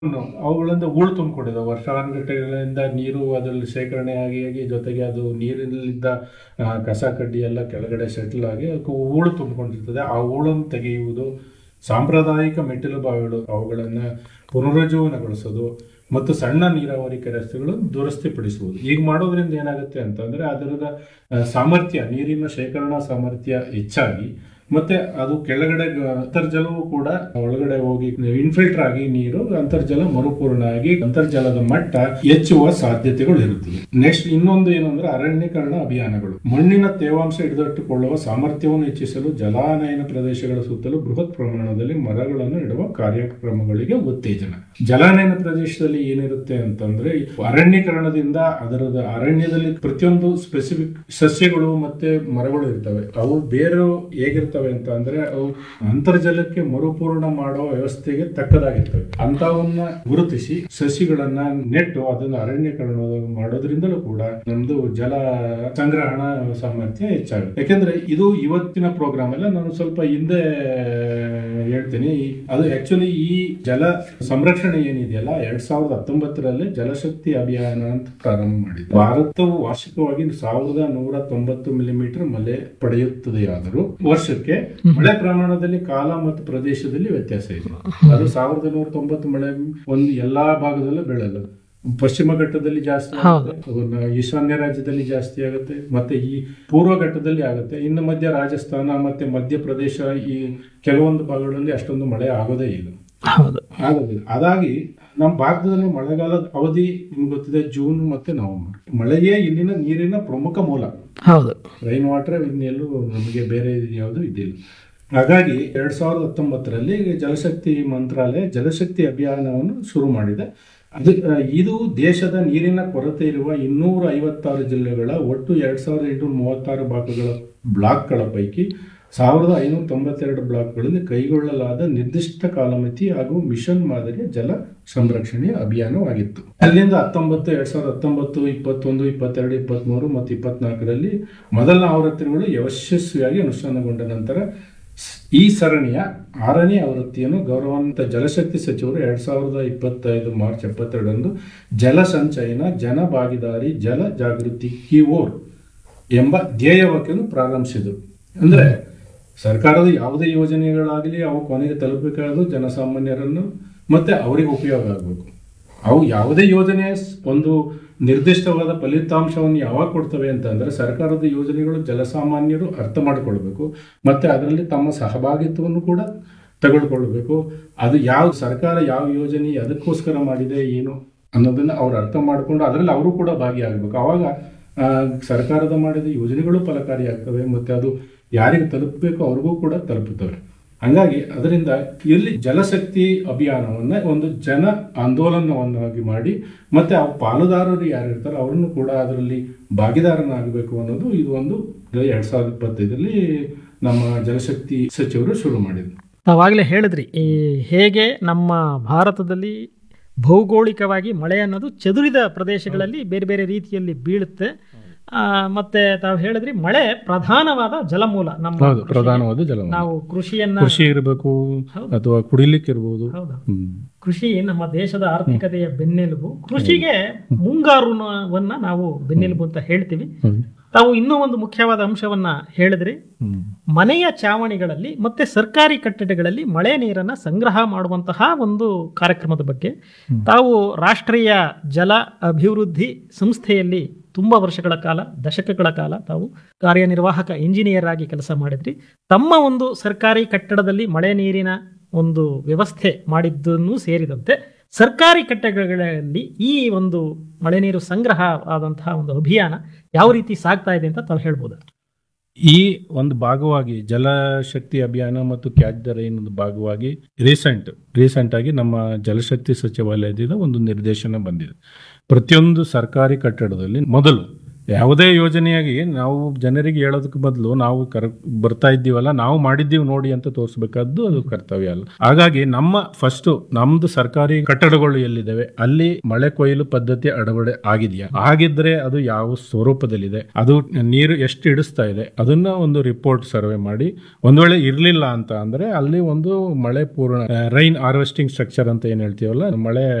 ಅವುಗಳಿಂದ ಹೂಳು ತುಂಬಿಕೊಂಡಿದೆ ವರ್ಷಾನುಗಟ್ಟಲೆಗಳಿಂದ ನೀರು ಅದರಲ್ಲಿ ಶೇಖರಣೆ ಆಗಿ ಆಗಿ ಜೊತೆಗೆ ಅದು ನೀರಿನಲ್ಲಿದ್ದ ಆ, ಕಸ ಕಡ್ಡಿ ಎಲ್ಲ ಕೆಳಗಡೆ ಸೆಟ್ಲ್ ಆಗಿ ಅದಕ್ಕೆ ಹೂಳು ತುಂಬಿಕೊಂಡಿರ್ತದೆ ಆ ಹೂಳನ್ನು ತೆಗೆಯುವುದು ಸಾಂಪ್ರದಾಯಿಕ ಮೆಟ್ಟಿಲು ಬಾವಿಗಳು ಅವುಗಳನ್ನು ಪುನರುಜ್ಜೀವನಗೊಳಿಸೋದು ಮತ್ತು ಸಣ್ಣ ನೀರಾವರಿ ಕೆರೆಗಳು ದುರಸ್ತಿಪಡಿಸುವುದು ಈಗ ಮಾಡೋದ್ರಿಂದ ಏನಾಗುತ್ತೆ ಅಂತಂದ್ರೆ ಅದರದ ಆ, ಸಾಮರ್ಥ್ಯ ನೀರಿನ ಶೇಖರಣಾ ಸಾಮರ್ಥ್ಯ ಹೆಚ್ಚಾಗಿ ಮತ್ತೆ ಅದು ಕೆಳಗಡೆ ಗ- ಅಂತರ್ಜಲವೂ ಕೂಡ ಒಳಗಡೆ ಹೋಗಿ ಇನ್ಫಿಲ್ಟರ್ ಆಗಿ ನೀರು ಅಂತರ್ಜಲ ಮರುಪೂರ್ಣ ಆಗಿ ಅಂತರ್ಜಲದ ಮಟ್ಟ ಹೆಚ್ಚುವ ಸಾಧ್ಯತೆಗಳು ಇರುತ್ತವೆ ನೆಕ್ಸ್ಟ್ ಇನ್ನೊಂದು ಏನಂದ್ರೆ ಅರಣ್ಯೀಕರಣ ಅಭಿಯಾನಗಳು ಮಣ್ಣಿನ ತೇವಾಂಶ ಹಿಡಿದಿಟ್ಟುಕೊಳ್ಳುವ ಸಾಮರ್ಥ್ಯವನ್ನು ಹೆಚ್ಚಿಸಲು ಜಲಾನಯನ ಪ್ರದೇಶಗಳ ಸುತ್ತಲೂ ಬೃಹತ್ ಪ್ರಮಾಣದಲ್ಲಿ ಮರಗಳನ್ನು ಇಡುವ ಕಾರ್ಯಕ್ರಮಗಳಿಗೆ ಉತ್ತೇಜನ ಜಲಾನಯನ ಪ್ರದೇಶದಲ್ಲಿ ಏನಿರುತ್ತೆ ಅಂತಂದ್ರೆ ಅರಣ್ಯೀಕರಣದಿಂದ ಅದರದ ಅರಣ್ಯದಲ್ಲಿ ಪ್ರತಿಯೊಂದು ಸ್ಪೆಸಿಫಿಕ್ ಸಸ್ಯಗಳು ಮತ್ತೆ ಮರಗಳು ಇರ್ತವೆ ಅವು ಬೇರೆ ಹೇಗಿರ್ತವೆ ಅಂತ ಅಂದ್ರೆ ಅವು ಅಂತರ್ಜಲಕ್ಕೆ ಮರುಪೂರ್ಣ ಮಾಡೋ ವ್ಯವಸ್ಥೆಗೆ ತಕ್ಕದಾಗಿರ್ತವೆ ಅಂತವನ್ನ ಗುರುತಿಸಿ ಸಸಿಗಳನ್ನ ನೆಟ್ಟು ಅದನ್ನ ಅರಣ್ಯೀಕರಣ ಮಾಡೋದ್ರಿಂದಲೂ ಕೂಡ ನಮ್ದು ಜಲ ಸಂಗ್ರಹಣಾ ಸಾಮರ್ಥ್ಯ ಹೆಚ್ಚಾಗುತ್ತೆ ಯಾಕೆಂದ್ರೆ ಇದು ಇವತ್ತಿನ ಪ್ರೋಗ್ರಾಮ್ ಅಲ್ಲ ನಾನು ಸ್ವಲ್ಪ ಹಿಂದೆ ಹೇಳ್ತೀನಿ ಅದು ಆಕ್ಚುಲಿ ಈ ಜಲ ಸಂರಕ್ಷಣೆ ಏನಿದೆಯಲ್ಲ ಎರಡ್ ಸಾವಿರದ ಹತ್ತೊಂಬತ್ತರಲ್ಲಿ ಜಲಶಕ್ತಿ ಅಭಿಯಾನ ಅಂತ ಪ್ರಾರಂಭ ಮಾಡಿದೆ ಭಾರತವು ವಾರ್ಷಿಕವಾಗಿ ಸಾವಿರದ ನೂರ ತೊಂಬತ್ತು ಮಿಲಿಮೀಟರ್ ಮಳೆ ಪಡೆಯುತ್ತದೆಯಾದರೂ ವರ್ಷಕ್ಕೆ ಮಳೆ ಪ್ರಮಾಣದಲ್ಲಿ ಕಾಲ ಮತ್ತು ಪ್ರದೇಶದಲ್ಲಿ ವ್ಯತ್ಯಾಸ ಇದೆ ಅದು ಸಾವಿರದ ನೂರ ತೊಂಬತ್ತು ಮಳೆ ಒಂದು ಎಲ್ಲಾ ಭಾಗದಲ್ಲೂ ಬೀಳಲ್ಲ ಪಶ್ಚಿಮ ಘಟ್ಟದಲ್ಲಿ ಜಾಸ್ತಿ ಆಗುತ್ತೆ ಅದನ್ನ ಈಶಾನ್ಯ ರಾಜ್ಯದಲ್ಲಿ ಜಾಸ್ತಿ ಆಗುತ್ತೆ ಮತ್ತೆ ಈ ಪೂರ್ವ ಘಟ್ಟದಲ್ಲಿ ಆಗುತ್ತೆ ಇನ್ನು ಮಧ್ಯ ರಾಜಸ್ಥಾನ ಮತ್ತೆ ಮಧ್ಯಪ್ರದೇಶ ಈ ಕೆಲವೊಂದು ಭಾಗಗಳಲ್ಲಿ ಅಷ್ಟೊಂದು ಮಳೆ ಆಗೋದೇ ಇಲ್ಲ ಹೌದು ಆಗೋದಿಲ್ಲ ಅದಾಗಿ ನಮ್ಮ ಭಾರತದಲ್ಲಿ ಮಳೆಗಾಲದ ಅವಧಿ ನಿಮ್ಗೆ ಗೊತ್ತಿದೆ ಜೂನ್ ಮತ್ತೆ ನವೆಂಬರ್ ಮಳೆಯೇ ಇಲ್ಲಿನ ನೀರಿನ ಪ್ರಮುಖ ಮೂಲ ಹೌದು ರೈನ್ ವಾಟರ್ ಇನ್ನೆಲ್ಲೂ ನಮಗೆ ಬೇರೆ ಯಾವುದು ಇದ್ದಿಲ್ಲ ಹಾಗಾಗಿ ಎರಡ್ ಸಾವಿರದ ಹತ್ತೊಂಬತ್ತರಲ್ಲಿ ಜಲಶಕ್ತಿ ಮಂತ್ರಾಲಯ ಜಲಶಕ್ತಿ ಅಭಿಯಾನವನ್ನು ಶುರು ಮಾಡಿದೆ ಅದು ಆ, ಇದು ದೇಶದ ನೀರಿನ ಕೊರತೆ ಇರುವ ಇನ್ನೂರ ಐವತ್ತಾರು ಜಿಲ್ಲೆಗಳ ಒಟ್ಟು ಎರಡ್ ಸಾವಿರದ ಎಂಟುನೂರ ಮೂವತ್ತಾರು ಭಾಗಗಳ ಬ್ಲಾಕ್ಗಳ ಪೈಕಿ ಸಾವಿರದ ಐನೂರ ತೊಂಬತ್ತೆರಡು ಬ್ಲಾಕ್ಗಳಲ್ಲಿ ಕೈಗೊಳ್ಳಲಾದ ನಿರ್ದಿಷ್ಟ ಕಾಲಮಿತಿ ಹಾಗೂ ಮಿಷನ್ ಮಾದರಿಯ ಜಲ ಸಂರಕ್ಷಣೆಯ ಅಭಿಯಾನವಾಗಿತ್ತು ಅಲ್ಲಿಂದ ಹತ್ತೊಂಬತ್ತು ಎರಡ್ ಸಾವಿರದ ಹತ್ತೊಂಬತ್ತು ಇಪ್ಪತ್ತೊಂದು ಇಪ್ಪತ್ತೆರಡು ಇಪ್ಪತ್ಮೂರು ಮತ್ತು ಇಪ್ಪತ್ನಾಲ್ಕರಲ್ಲಿ ಮೊದಲ ಆವೃತ್ತಿಗಳು ಯಶಸ್ವಿಯಾಗಿ ಅನುಷ್ಠಾನಗೊಂಡ ನಂತರ ಸ್- ಈ ಸರಣಿಯ ಆರನೇ ಆವೃತ್ತಿಯನ್ನು ಗೌರವಾನ್ವಿತ ಜಲಶಕ್ತಿ ಸಚಿವರು ಎರಡ್ ಸಾವಿರದ ಇಪ್ಪತ್ತೈದು ಮಾರ್ಚ್ ಎಪ್ಪತ್ತೆರಡರಂದು ಜಲ ಸಂಚಯನ ಜನ ಭಾಗಿದಾರಿ ಜಲ ಜಾಗೃತಿ ಕಿವೋರ್ ಎಂಬ ಧ್ಯೇಯವಾಕ್ಯವನ್ನು ಪ್ರಾರಂಭಿಸಿದರು ಅಂದ್ರೆ ಸರ್ಕಾರದ ಯಾವುದೇ ಯೋಜನೆಗಳಾಗಲಿ ಅವು ಕೊನೆಗೆ ತಲುಪಬೇಕಾದ್ರು ಜನಸಾಮಾನ್ಯರನ್ನು ಮತ್ತೆ ಅವರಿಗೆ ಉಪಯೋಗ ಆಗಬೇಕು ಅವು ಯಾವುದೇ ಯೋಜನೆ ಸ್- ಒಂದು ನಿರ್ದಿಷ್ಟವಾದ ಫಲಿತಾಂಶವನ್ನು ಯಾವಾಗ ಕೊಡ್ತವೆ ಅಂತಂದ್ರೆ ಸರ್ಕಾರದ ಯೋಜನೆಗಳು ಜನಸಾಮಾನ್ಯರು ಅರ್ಥ ಮಾಡಿಕೊಳ್ಬೇಕು ಮತ್ತೆ ಅದರಲ್ಲಿ ತಮ್ಮ ಸಹಭಾಗಿತ್ವವನ್ನು ಕೂಡ ತಗೊಳ್ಕೊಳ್ಬೇಕು ಅದು ಯಾವ ಸರ್ಕಾರ ಯಾವ ಯೋಜನೆ ಅದಕ್ಕೋಸ್ಕರ ಮಾಡಿದೆ ಏನು ಅನ್ನೋದನ್ನ ಅವ್ರು ಅರ್ಥ ಮಾಡಿಕೊಂಡು ಅದರಲ್ಲಿ ಅವರು ಕೂಡ ಭಾಗಿಯಾಗಬೇಕು ಅವಾಗ ಆ, ಸರ್ಕಾರದ ಮಾಡಿದ ಯೋಜನೆಗಳು ಫಲಕಾರಿಯಾಗ್ತವೆ ಮತ್ತೆ ಅದು ಯಾರಿಗೆ ತಲುಪಬೇಕು ಅವ್ರಿಗೂ ಕೂಡ ತಲುಪುತ್ತವೆ ಹಂಗಾಗಿ ಅದರಿಂದ ಇಲ್ಲಿ ಜಲಶಕ್ತಿ ಅಭಿಯಾನವನ್ನ ಒಂದು ಜನ ಆಂದೋಲನವನ್ನಾಗಿ ಮಾಡಿ ಮತ್ತೆ ಆ ಪಾಲುದಾರರು ಯಾರಿರ್ತಾರೆ ಅವರನ್ನು ಕೂಡ ಅದರಲ್ಲಿ ಭಾಗಿದಾರನಾಗಬೇಕು ಅನ್ನೋದು ಇದು ಒಂದು ಎರಡ್ ಸಾವಿರದ ಇಪ್ಪತ್ತೈದರಲ್ಲಿ ನಮ್ಮ ಜಲಶಕ್ತಿ ಸಚಿವರು ಶುರು ಮಾಡಿದ್ರು ತಾವಾಗಲೇ ಹೇಳಿದ್ರಿ ಈ ಹೇಗೆ ನಮ್ಮ ಭಾರತದಲ್ಲಿ ಭೌಗೋಳಿಕವಾಗಿ ಮಳೆ ಅನ್ನೋದು ಚದುರಿದ ಪ್ರದೇಶಗಳಲ್ಲಿ ಬೇರೆ ಬೇರೆ ರೀತಿಯಲ್ಲಿ ಬೀಳುತ್ತೆ ಆ, ಮತ್ತೆ ತಾವು ಹೇಳಿದ್ರಿ ಮಳೆ ಪ್ರಧಾನವಾದ ಜಲಮೂಲ ನಮ್ಮ ಹೌದು ಕೃಷಿಗೆ. ಪ್ರಧಾನವಾದ ಜಲ ನಾವು ಕೃಷಿಯನ್ನ ಕೃಷಿ ಇರಬೇಕು ಹೌದು. ಅಥವಾ ಕುಡಿಲಿಕ್ಕೆ ಇರ್ಬೋದು ಹೌದು ಹ್ಮ್. ಕೃಷಿ ನಮ್ಮ ದೇಶದ ಆರ್ಥಿಕತೆಯ ಬೆನ್ನೆಲುಬು ಕೃಷಿಗೆ ಮುಂಗಾರುವನ್ನ ನಾವು ಬೆನ್ನೆಲುಬು ಅಂತ ಹೇಳ್ತೀವಿ ಹ್ಮ್. ತಾವು ಇನ್ನೂ ಒಂದು ಮುಖ್ಯವಾದ ಅಂಶವನ್ನ ಹೇಳಿದ್ರಿ ಹ್ಮ್. ಮನೆಯ ಚಾವಣಿಗಳಲ್ಲಿ ಮತ್ತೆ ಸರ್ಕಾರಿ ಕಟ್ಟಡಗಳಲ್ಲಿ ಮಳೆ ನೀರನ್ನ ಸಂಗ್ರಹ ಮಾಡುವಂತಹ ಒಂದು ಕಾರ್ಯಕ್ರಮದ ಬಗ್ಗೆ ತಾವು ರಾಷ್ಟ್ರೀಯ ಜಲ ಅಭಿವೃದ್ಧಿ ಸಂಸ್ಥೆಯಲ್ಲಿ ತುಂಬಾ ವರ್ಷಗಳ ಕಾಲ ದಶಕಗಳ ಕಾಲ ತಾವು ಕಾರ್ಯನಿರ್ವಾಹಕ ಇಂಜಿನಿಯರ್ ಆಗಿ ಕೆಲಸ ಮಾಡಿದ್ರಿ ತಮ್ಮ ಒಂದು ಸರ್ಕಾರಿ ಕಟ್ಟಡದಲ್ಲಿ ಮಳೆ ನೀರಿನ ಒಂದು ವ್ಯವಸ್ಥೆ ಮಾಡಿದ್ದನ್ನು ಸೇರಿದಂತೆ ಸರ್ಕಾರಿ ಕಟ್ಟಡಗಳಲ್ಲಿ ಈ ಒಂದು ಮಳೆ ನೀರು ಸಂಗ್ರಹ ಆದಂತಹ ಒಂದು ಅಭಿಯಾನ ಯಾವ ರೀತಿ ಸಾಗ್ತಾ ಇದೆ ಅಂತ ತಾವು ಹೇಳ್ಬೋದು ಈ ಒಂದು ಭಾಗವಾಗಿ ಜಲಶಕ್ತಿ ಅಭಿಯಾನ ಮತ್ತು ಕ್ಯಾಚ್ ದ ರೈನ್ ಒಂದು ಭಾಗವಾಗಿ ರೀಸೆಂಟ್ ರೀಸೆಂಟ್ ಆಗಿ ನಮ್ಮ ಜಲಶಕ್ತಿ ಸಚಿವಾಲಯದಿಂದ ಒಂದು ನಿರ್ದೇಶನ ಬಂದಿದೆ ಪ್ರತಿಯೊಂದು ಸರ್ಕಾರಿ ಕಟ್ಟಡದಲ್ಲಿ ಮೊದಲು ಯಾವುದೇ ಯೋಜನೆಯಾಗಿ ನಾವು ಜನರಿಗೆ ಹೇಳೋದಕ್ಕೆ ಬದಲು ನಾವು ಕರ್ ಬರ್ತಾ ಇದ್ದೀವಲ್ಲ ನಾವು ಮಾಡಿದ್ದೀವಿ ನೋಡಿ ಅಂತ ತೋರಿಸಬೇಕಾದ್ದು ಅದು ಕರ್ತವ್ಯ ಅಲ್ಲ ಹಾಗಾಗಿ ನಮ್ಮ ಫಸ್ಟ್ ನಮ್ದು ಸರ್ಕಾರಿ ಕಟ್ಟಡಗಳು ಎಲ್ಲಿದ್ದಾವೆ ಅಲ್ಲಿ ಮಳೆ ಕೊಯ್ಲು ಪದ್ಧತಿ ಅಳವಡೆ ಆಗಿದೆಯಾ ಆಗಿದ್ರೆ ಅದು ಯಾವ ಸ್ವರೂಪದಲ್ಲಿದೆ ಅದು ನೀರು ಎಷ್ಟು ಇಡಿಸ್ತಾ ಇದೆ ಅದನ್ನ ಒಂದು ರಿಪೋರ್ಟ್ ಸರ್ವೆ ಮಾಡಿ ಒಂದ್ ವೇಳೆ ಇರ್ಲಿಲ್ಲ ಅಂತ ಅಂದ್ರೆ ಅಲ್ಲಿ ಒಂದು ಮಳೆ ಪೂರ್ಣ ರೈನ್ ಹಾರ್ವೆಸ್ಟಿಂಗ್ ಸ್ಟ್ರಕ್ಚರ್ ಅಂತ ಏನ್ ಹೇಳ್ತೀವಲ್ಲ ಮಳೆ